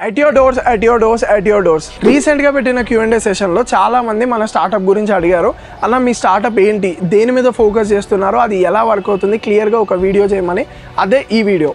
at your doors at your doors at your doors రీసెంట్గా పెట్టిన క్యూఎండే సెషన్లో చాలా మంది మన స్టార్టప్ గురించి అడిగారు అన్న మీ స్టార్టప్ ఏంటి దేని మీద ఫోకస్ చేస్తున్నారో అది ఎలా వర్క్ అవుతుంది క్లియర్గా ఒక వీడియో చేయమని అదే ఈ వీడియో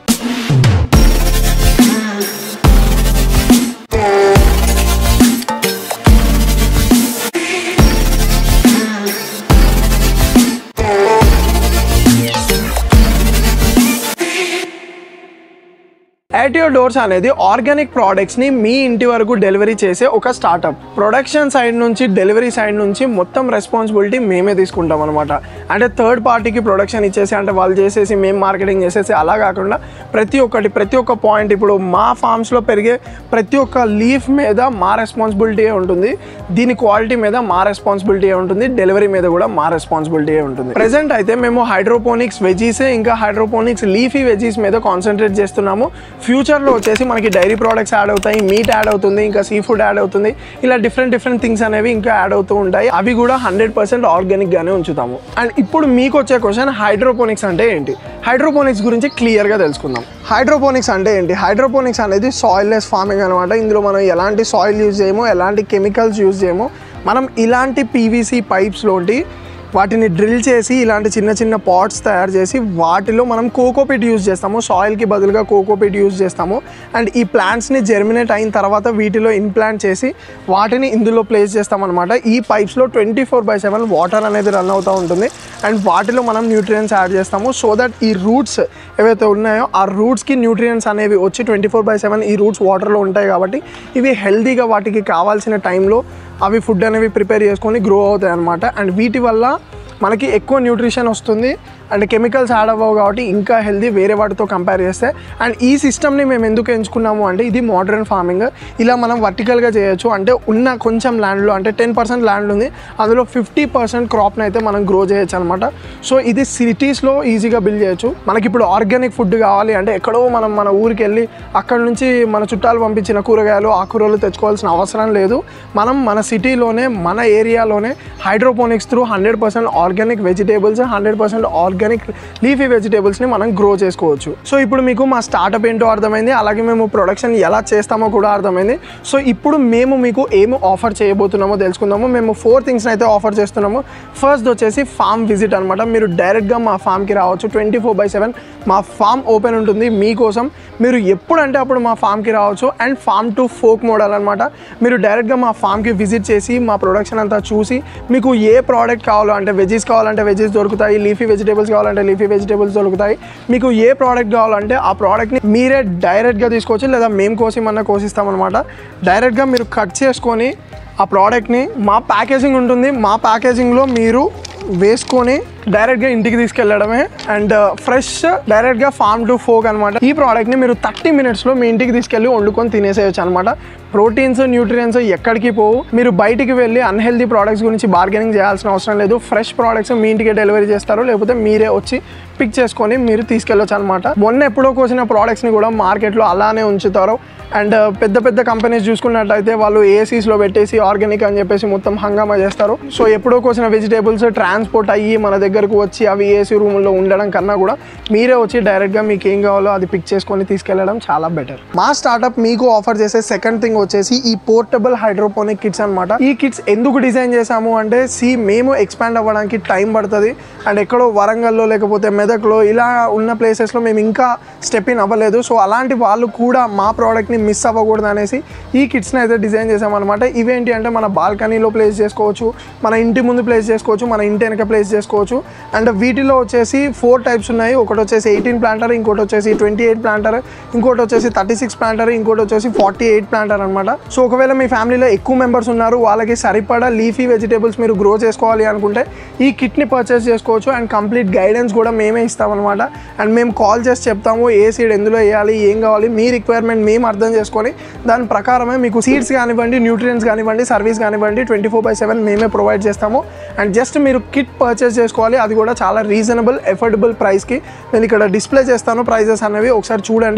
యాట్ యువర్ డోర్స్ అనేది ఆర్గానిక్ ప్రోడక్ట్స్ని మీ ఇంటి వరకు డెలివరీ చేసే ఒక స్టార్టప్ ప్రొడక్షన్ సైడ్ నుంచి డెలివరీ సైడ్ నుంచి మొత్తం రెస్పాన్సిబిలిటీ మేమే తీసుకుంటాం అనమాట అంటే థర్డ్ పార్టీకి ప్రొడక్షన్ ఇచ్చేసి అంటే వాళ్ళు చేసేసి మేము మార్కెటింగ్ చేసేసి అలా కాకుండా ప్రతి ఒక్కటి ప్రతి ఒక్క పాయింట్ ఇప్పుడు మా ఫార్మ్స్లో పెరిగే ప్రతి ఒక్క లీఫ్ మీద మా రెస్పాన్సిబిలిటీ ఉంటుంది దీని క్వాలిటీ మీద మా రెస్పాన్సిబిలిటీ ఉంటుంది డెలివరీ మీద కూడా మా రెస్పాన్సిబిలిటీ ఉంటుంది ప్రెసెంట్ అయితే మేము హైడ్రోపోనిక్స్ వెజీస్ ఇంకా హైడ్రోపోనిక్స్ లీఫీ వెజీస్ మీద కాన్సన్ట్రేట్ చేస్తున్నాము ఫ్యూచర్లో వచ్చేసి మనకి డైరీ ప్రోడక్ట్స్ యాడ్ అవుతాయి మీట్ యాడ్ అవుతుంది ఇంకా సీ ఫుడ్ యాడ్ అవుతుంది ఇలా డిఫరెంట్ డిఫరెంట్ థింగ్స్ అనేవి ఇంకా యాడ్ అవుతూ ఉంటాయి అవి కూడా హండ్రెడ్ పర్సెంట్ ఆర్గానిక్ గానే ఉంచుతాము అండ్ ఇప్పుడు మీకు వచ్చే క్వశ్చన్ హైడ్రోపోనిక్స్ అంటే ఏంటి హైడ్రోపోనిక్స్ గురించి క్లియర్గా తెలుసుకుందాం హైడ్రోపోనిక్స్ అంటే ఏంటి హైడ్రోపోనిక్స్ అనేది సాయిల్ లెస్ ఫార్మింగ్ అనమాట ఇందులో మనం ఎలాంటి సాయిల్ యూజ్ చేయము ఎలాంటి కెమికల్స్ యూజ్ చేయము మనం ఇలాంటి పీవీసీ పైప్స్లోంటి వాటిని డ్రిల్ చేసి ఇలాంటి చిన్న చిన్న పాట్స్ తయారు చేసి వాటిలో మనం కోకోపిట్ యూజ్ చేస్తాము సాయిల్కి బదులుగా కోకోపిట్ యూజ్ చేస్తాము అండ్ ఈ ప్లాంట్స్ని జెర్మినేట్ అయిన తర్వాత వీటిలో ఇన్ప్లాంట్ చేసి వాటిని ఇందులో ప్లేస్ చేస్తామన్నమాట ఈ పైప్స్లో twenty four by seven water అనేది రన్ అవుతూ ఉంటుంది అండ్ వాటిలో మనం న్యూట్రియన్స్ యాడ్ చేస్తాము సో దట్ ఈ రూట్స్ ఏవైతే ఉన్నాయో ఆ రూట్స్కి న్యూట్రియన్స్ అనేవి వచ్చి ట్వంటీ ఫోర్ బై సెవెన్ ఈ రూట్స్ వాటర్లో ఉంటాయి కాబట్టి ఇవి హెల్తీగా వాటికి కావాల్సిన టైంలో అవి ఫుడ్ అనేవి ప్రిపేర్ చేసుకొని గ్రో అవుతాయి అనమాట అండ్ వీటి వల్ల మనకి ఎక్కువ న్యూట్రిషన్ వస్తుంది అండ్ కెమికల్స్ యాడ్ అవ్వవు కాబట్టి ఇంకా హెల్దీ వేరే వాటితో కంపేర్ చేస్తే అండ్ ఈ సిస్టమ్ని మేము ఎందుకు ఎంచుకున్నాము అంటే ఇది మోడర్న్ ఫార్మింగ్ ఇలా మనం వర్టికల్గా చేయొచ్చు అంటే ఉన్న కొంచెం ల్యాండ్లో అంటే టెన్ పర్సెంట్ ల్యాండ్ ఉంది అందులో ఫిఫ్టీ పర్సెంట్ క్రాప్ని అయితే మనం గ్రో చేయొచ్చు అనమాట సో ఇది సిటీస్లో ఈజీగా బిల్డ్ చేయొచ్చు మనకి ఇప్పుడు ఆర్గానిక్ ఫుడ్ కావాలి అంటే ఎక్కడో మనం మన ఊరికి వెళ్ళి అక్కడ నుంచి మన చుట్టాలు పంపించిన కూరగాయలు ఆకుకూరలు తెచ్చుకోవాల్సిన అవసరం లేదు మనం మన సిటీలోనే మన ఏరియాలోనే hydroponics through hundred percent organic vegetables hundred percent organic leafy వెజిటేబుల్స్ని మనం గ్రో చేసుకోవచ్చు సో ఇప్పుడు మీకు మా స్టార్టప్ ఏంటో అర్థమైంది అలాగే మేము ప్రొడక్షన్ ఎలా చేస్తామో కూడా అర్థమైంది సో ఇప్పుడు మేము మీకు ఏమి ఆఫర్ చేయబోతున్నామో తెలుసుకుందాము మేము ఫోర్ థింగ్స్ని అయితే ఆఫర్ చేస్తున్నాము ఫస్ట్ వచ్చేసి ఫామ్ విజిట్ అనమాట మీరు డైరెక్ట్గా మా ఫామ్కి రావచ్చు ట్వంటీ ఫోర్ బై సెవెన్ మా ఫామ్ ఓపెన్ ఉంటుంది మీకోసం మీరు ఎప్పుడంటే అప్పుడు మా ఫామ్కి రావచ్చు and farm to folk model అనమాట మీరు డైరెక్ట్గా మా ఫామ్కి విజిట్ చేసి మా ప్రొడక్షన్ అంతా చూసి మీకు ఏ ప్రోడక్ట్ కావాలో అంటే వెజీస్ కావాలంటే వెజీస్ దొరుకుతాయి లీఫీ వెజిటేబుల్స్ కావాలంటే లీఫీ వెజిటేబుల్స్ దొరుకుతాయి మీకు ఏ ప్రోడక్ట్ కావాలంటే ఆ ప్రోడక్ట్ని మీరే డైరెక్ట్గా తీసుకోవచ్చు లేదా మేము కోసిమన్నా కోసిస్తామన్నమాట డైరెక్ట్గా మీరు కట్ చేసుకొని ఆ ప్రోడక్ట్ని మా ప్యాకేజింగ్ ఉంటుంది మా ప్యాకేజింగ్లో మీరు వేసుకొని డైరెక్ట్గా ఇంటికి తీసుకెళ్ళడమే అండ్ ఫ్రెష్ డైరెక్ట్గా ఫార్మ్ టు ఫోక్ అనమాట ఈ ప్రోడక్ట్ని మీరు థర్టీ మినిట్స్లో మీ ఇంటికి తీసుకెళ్ళి వండుకొని తినేసేయచ్చు అనమాట ప్రోటీన్స్ న్యూట్రియన్స్ ఎక్కడికి పోవు మీరు బయటికి వెళ్ళి అన్హెల్దీ ప్రోడక్ట్స్ గురించి బార్గెనింగ్ చేయాల్సిన అవసరం లేదు ఫ్రెష్ ప్రోడక్ట్స్ మీ ఇంటికి డెలివరీ చేస్తారు లేకపోతే మీరే వచ్చి పిక్ చేసుకొని మీరు తీసుకెళ్ళొచ్చు అనమాట మొన్న ఎప్పుడో కోసిన ప్రోడక్ట్స్ని కూడా మార్కెట్లో అలానే ఉంచుతారు అండ్ పెద్ద పెద్ద కంపెనీస్ చూసుకున్నట్టయితే వాళ్ళు ఏసీస్లో పెట్టేసి ఆర్గానిక్ అని చెప్పేసి మొత్తం హంగామా చేస్తారు సో ఎప్పుడో కోసిన వెజిటేబుల్స్ ట్రాన్స్పోర్ట్ అయ్యి మన దగ్గరకు వచ్చి అవి ఏసీ రూముల్లో ఉండడం కన్నా కూడా మీరే వచ్చి డైరెక్ట్గా మీకు ఏం కావాలో అది పిక్ చేసుకొని తీసుకెళ్ళడం చాలా బెటర్ మా స్టార్టప్ మీకు ఆఫర్ చేసే సెకండ్ థింగ్ వచ్చేసి ఈ పోర్టబుల్ హైడ్రోపోనిక్ కిట్స్ అనమాట ఈ కిట్స్ ఎందుకు డిజైన్ చేశాము అంటే సి మేము ఎక్స్పాండ్ అవ్వడానికి టైం పడుతుంది అండ్ ఎక్కడో వరంగల్లో లేకపోతే మెదక్లో ఇలా ఉన్న ప్లేసెస్లో మేము ఇంకా స్టెప్ ఇన్ అవ్వలేదు సో అలాంటి వాళ్ళు కూడా మా ప్రోడక్ట్ని మిస్ అవ్వకూడదు అనేసి ఈ కిట్స్ని అయితే డిజైన్ చేసామన్నమాట ఇవేంటి అంటే మన బాల్కనీలో ప్లేస్ చేసుకోవచ్చు మన ఇంటి ముందు ప్లేస్ చేసుకోవచ్చు మన ఇంటి వెనక ప్లేస్ చేసుకోవచ్చు అండ్ వీటిలో వచ్చేసి ఫోర్ టైప్స్ ఉన్నాయి ఒకటి వచ్చేసి ఎయిటీన్ ప్లాంటర్ ఇంకోటి వచ్చేసి ట్వంటీ ఎయిట్ ప్లాంటర్ ఇంకోటి వచ్చేసి థర్టీ సిక్స్ ప్లాంటర్ ఇంకోటి వచ్చేసి ఫార్టీ ఎయిట్ ప్లాంటర్ అనమాట సో ఒకవేళ మీ ఫ్యామిలీలో ఎక్కువ మెంబర్స్ ఉన్నారు వాళ్ళకి సరిపడా లీఫీ వెజిటేబుల్స్ మీరు గ్రో చేసుకోవాలి అనుకుంటే ఈ కిట్ని పర్చేస్ చేసుకోవచ్చు అండ్ కంప్లీట్ గైడెన్స్ కూడా మేమే ఇస్తామన్నమాట అండ్ మేము కాల్ చేసి చెప్తాము ఏ సీడ్ ఎందులో వేయాలి ఏం కావాలి మీ రిక్వైర్మెంట్ మేము అర్థం చేసుకొని దాని ప్రకారమే మీకు సీడ్స్ కానివ్వండి న్యూట్రియన్స్ కానివ్వండి సర్వీస్ కానివ్వండి ట్వంటీ ఫోర్ బై సెవెన్ మేమే ప్రొవైడ్ చేస్తాము అండ్ జస్ట్ మీరు కిట్ పర్చేస్ చేసుకోవాలి అది కూడా చాలా రీజనబుల్ ఎఫోర్డబుల్ ప్రైస్కి నేను ఇక్కడ డిస్ప్లే చేస్తాను ప్రైజెస్ అనేవి ఒకసారి చూడండి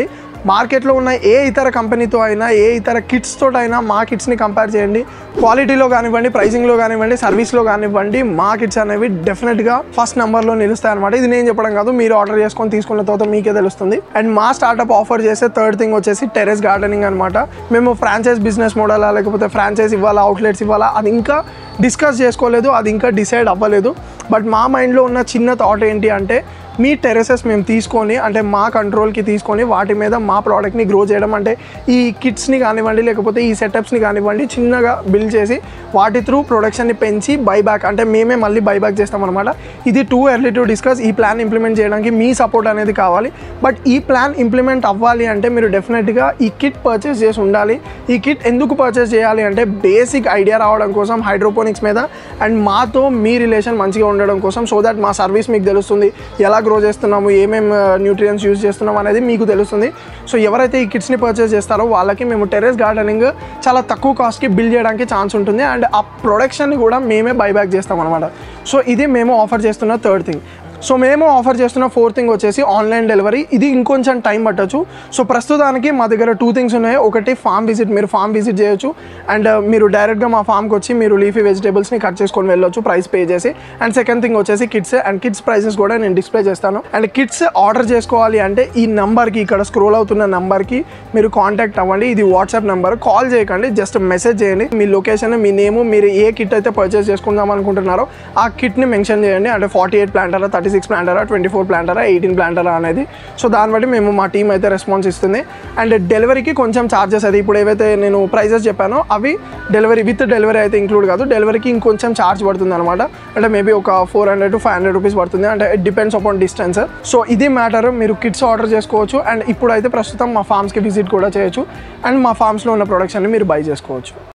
మార్కెట్లో ఉన్న ఏ ఇతర కంపెనీతో అయినా ఏ ఇతర కిట్స్ తోటి అయినా మా కిట్స్ని కంపేర్ చేయండి క్వాలిటీలో కానివ్వండి ప్రైసింగ్లో కానివ్వండి సర్వీస్లో కానివ్వండి మా కిట్స్ అనేవి డెఫినెట్గా ఫస్ట్ నెంబర్లో నిలుస్తాయి అనమాట ఇది నేను చెప్పడం కాదు మీరు ఆర్డర్ చేసుకొని తీసుకున్న తర్వాత మీకే తెలుస్తుంది అండ్ మా స్టార్ట్అప్ ఆఫర్ చేసే థర్డ్ థింగ్ వచ్చేసి టెరెస్ గార్డెనింగ్ అనమాట మేము ఫ్రాంచైజ్ బిజినెస్ మోడలా లేకపోతే ఫ్రాంచైజ్ ఇవ్వాలా అవుట్లెట్స్ ఇవ్వాలా అది ఇంకా డిస్కస్ చేసుకోలేదు అది ఇంకా డిసైడ్ అవ్వలేదు బట్ మా మైండ్లో ఉన్న చిన్న థాట్ ఏంటి అంటే మీ టెరెసెస్ మేము తీసుకొని అంటే మా కంట్రోల్కి తీసుకొని వాటి మీద మా ప్రోడక్ట్ని గ్రో చేయడం అంటే ఈ కిట్స్ని కానివ్వండి లేకపోతే ఈ సెటప్స్ని కానివ్వండి చిన్నగా బిల్డ్ చేసి వాటి త్రూ ప్రొడక్షన్ని పెంచి బైబ్యాక్ అంటే మేమే మళ్ళీ బైబ్యాక్ చేస్తాం అనమాట ఇది టూ ఎర్లీ టు డిస్కస్ ఈ ప్లాన్ ఇంప్లిమెంట్ చేయడానికి మీ సపోర్ట్ అనేది కావాలి బట్ ఈ ప్లాన్ ఇంప్లిమెంట్ అవ్వాలి అంటే మీరు డెఫినెట్గా ఈ కిట్ పర్చేస్ చేసి ఉండాలి ఈ కిట్ ఎందుకు పర్చేస్ చేయాలి అంటే బేసిక్ ఐడియా రావడం కోసం హైడ్రోపోనిక్స్ మీద అండ్ మాతో మీ రిలేషన్ మంచిగా ఉండడం కోసం సో దట్ మా సర్వీస్ మీకు తెలుస్తుంది ఎలా గ్రో చేస్తున్నాము ఏమేమి న్యూట్రియన్స్ యూజ్ చేస్తున్నాం అనేది మీకు తెలుస్తుంది సో ఎవరైతే ఈ కిట్స్ని పర్చేస్ చేస్తారో వాళ్ళకి మేము టెరెస్ గార్డెనింగ్ చాలా తక్కువ కాస్ట్కి బిల్డ్ చేయడానికి ఛాన్స్ ఉంటుంది అండ్ ఆ ప్రొడక్షన్ని కూడా మేమే బైబ్యాక్ చేస్తాం అనమాట సో ఇది మేము ఆఫర్ చేస్తున్న థర్డ్ థింగ్ సో మేము ఆఫర్ చేస్తున్న ఫోర్త్ థింగ్ వచ్చేసి ఆన్లైన్ డెలివరీ ఇది ఇంకొంచెం టైం పట్టచ్చు సో ప్రస్తుతానికి మా దగ్గర టూ థింగ్స్ ఉన్నాయి ఒకటి ఫామ్ విజిట్ మీరు ఫామ్ విజిట్ చేయొచ్చు అండ్ మీరు డైరెక్ట్గా మా ఫామ్కి వచ్చి మీరు లీఫీ వెజిటేబుల్స్ని కట్ చేసుకొని వెళ్ళొచ్చు ప్రైస్ పే చేసి అండ్ సెకండ్ థింగ్ వచ్చేసి కిడ్స్ అండ్ కిడ్స్ ప్రైసెస్ కూడా నేను డిస్ప్లే చేస్తాను అండ్ కిడ్స్ ఆర్డర్ చేసుకోవాలి అంటే ఈ నెంబర్కి ఇక్కడ స్క్రోల్ అవుతున్న నెంబర్కి మీరు కాంటాక్ట్ అవ్వండి ఇది వాట్సాప్ నెంబర్ కాల్ చేయకండి జస్ట్ మెసేజ్ చేయండి మీ లొకేషన్ మీ నేము మీరు ఏ కిట్ అయితే పర్చేస్ చేసుకుందాం అనుకుంటున్నారో ఆ కిట్ని మెన్షన్ చేయండి అంటే ఫార్టీ ఎయిట్ ప్లాంటరా థర్టీ సిక్స్ ప్లాంటరా ట్వంటీ ఫోర్ ప్లాంటరా ఎయిటీన్ ప్లాంటరా అనేది సో దాన్ని బట్టి మేము మా టీం అయితే రెస్పాన్స్ ఇస్తుంది అండ్ డెలివరీకి కొంచెం ఛార్జెస్ అది ఇప్పుడు ఏవైతే నేను ప్రైజెస్ చెప్పానో అవి డెలివరీ విత్ డెలివరీ అయితే ఇంక్లూడ్ కాదు డెలివరీకి ఇంకొంచెం ఛార్జ్ పడుతుంది అనమాట అంటే మేబీ ఒక four hundred to five hundred rupees పడుతుంది అంటే it depends upon distance so ఇది మ్యాటర్ మీరు కిట్స్ ఆర్డర్ చేసుకోవచ్చు అండ్ ఇప్పుడైతే ప్రస్తుతం మా ఫామ్స్కి విజిట్ కూడా చేయొచ్చు అండ్ మా ఫామ్స్లో ఉన్న ప్రొడక్షన్ని మీరు బై చేసుకోవచ్చు